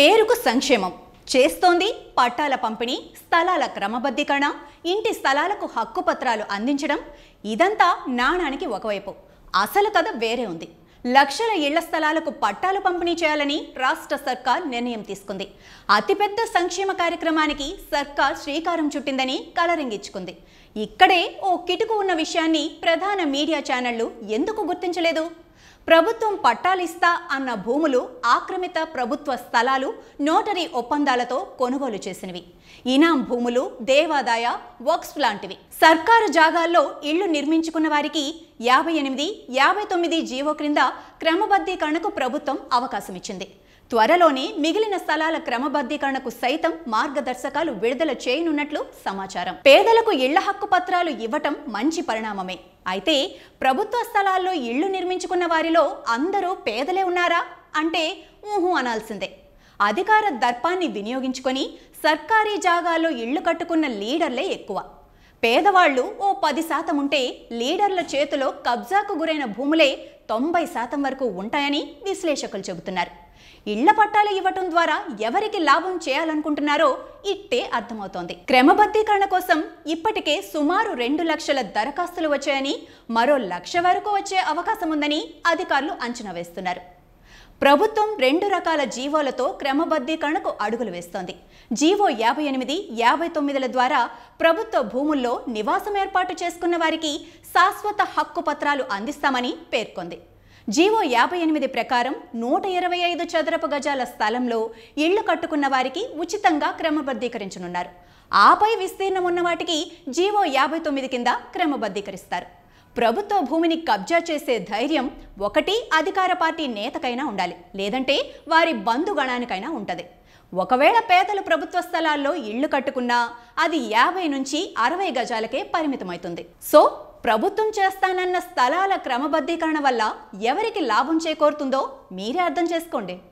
పేరుకు సంక్షేమం చేస్తోంది పట్టాల పంపిణీ స్థలాల క్రమబద్ధీకరణ ఇంటి స్థలాలకు హక్కు పత్రాలు అందించడం ఇదంతా నాణానికి ఒకవైపు అసలు కథ వేరే ఉంది లక్షల ఇళ్ల స్థలాలకు పట్టాలు పంపిణీ చేయాలని రాష్ట్ర సర్కార్ నిర్ణయం తీసుకుంది అతిపెద్ద సంక్షేమ కార్యక్రమానికి సర్కార్ శ్రీకారం చుట్టిందని కలరింగిచ్చుకుంది ఇక్కడే ఓ కిటుకు ఉన్న విషయాన్ని ప్రధాన మీడియా ఛానళ్లు ఎందుకు గుర్తించలేదు ప్రభుత్వం పట్టాలిస్తా అన్న భూములు ఆక్రమిత ప్రభుత్వ స్థలాలు నోటరీ ఒప్పందాలతో కొనుగోలు చేసినవి ఇనాం భూములు దేవాదాయ వర్క్స్ లాంటివి సర్కారు జాగాల్లో ఇళ్లు నిర్మించుకున్న వారికి యాభై ఎనిమిది యాభై తొమ్మిది జీవో క్రింద క్రమబద్ధీకరణకు ప్రభుత్వం అవకాశం ఇచ్చింది త్వరలోనే మిగిలిన స్థలాల క్రమబద్ధీకరణకు సైతం మార్గదర్శకాలు విడుదల చేయనున్నట్లు సమాచారం పేదలకు ఇళ్ల హక్కు పత్రాలు ఇవ్వటం మంచి పరిణామమే అయితే ప్రభుత్వ స్థలాల్లో ఇళ్లు నిర్మించుకున్న వారిలో అందరూ పేదలే ఉన్నారా అంటే ఊహు అనాల్సిందే అధికార దర్పాన్ని వినియోగించుకొని సర్కారీ జాగాల్లో ఇళ్లు కట్టుకున్న లీడర్లే ఎక్కువ పేదవాళ్లు ఓ పది శాతం ఉంటే లీడర్ల చేతిలో కబ్జాకు గురైన భూములే తొంభై శాతం వరకు ఉంటాయని విశ్లేషకులు చెబుతున్నారు ఇళ్ల పట్టాలు ఇవ్వటం ద్వారా ఎవరికి లాభం చేయాలనుకుంటున్నారో ఇట్టే అర్థమవుతోంది క్రమబద్ధీకరణ కోసం ఇప్పటికే సుమారు రెండు లక్షల దరఖాస్తులు వచ్చాయని మరో లక్ష వరకు వచ్చే అవకాశం ఉందని అధికారులు అంచనా వేస్తున్నారు ప్రభుత్వం రెండు రకాల జీవోలతో క్రమబద్ధీకరణకు అడుగులు వేస్తోంది జీవో యాభై ఎనిమిది యాభై తొమ్మిదిల ద్వారా ప్రభుత్వ భూముల్లో నివాసం ఏర్పాటు చేసుకున్న వారికి శాశ్వత హక్కు పత్రాలు అందిస్తామని పేర్కొంది జీవో యాభై ఎనిమిది ప్రకారం నూట ఇరవై ఐదు చదరపు గజాల స్థలంలో ఇళ్లు కట్టుకున్న వారికి ఉచితంగా క్రమబద్ధీకరించనున్నారు ఆపై విస్తీర్ణం ఉన్న వాటికి జీవో యాభై తొమ్మిది కింద క్రమబద్ధీకరిస్తారు ప్రభుత్వ భూమిని కబ్జా చేసే ధైర్యం ఒకటి అధికార పార్టీ నేతకైనా ఉండాలి లేదంటే వారి బంధుగణానికైనా ఉంటది ఒకవేళ పేదలు ప్రభుత్వ స్థలాల్లో ఇళ్లు కట్టుకున్నా అది యాభై నుంచి అరవై గజాలకే పరిమితమవుతుంది సో ప్రభుత్వం చేస్తానన్న స్థలాల క్రమబద్ధీకరణ వల్ల ఎవరికి లాభం చేకూరుతుందో మీరే అర్థం చేసుకోండి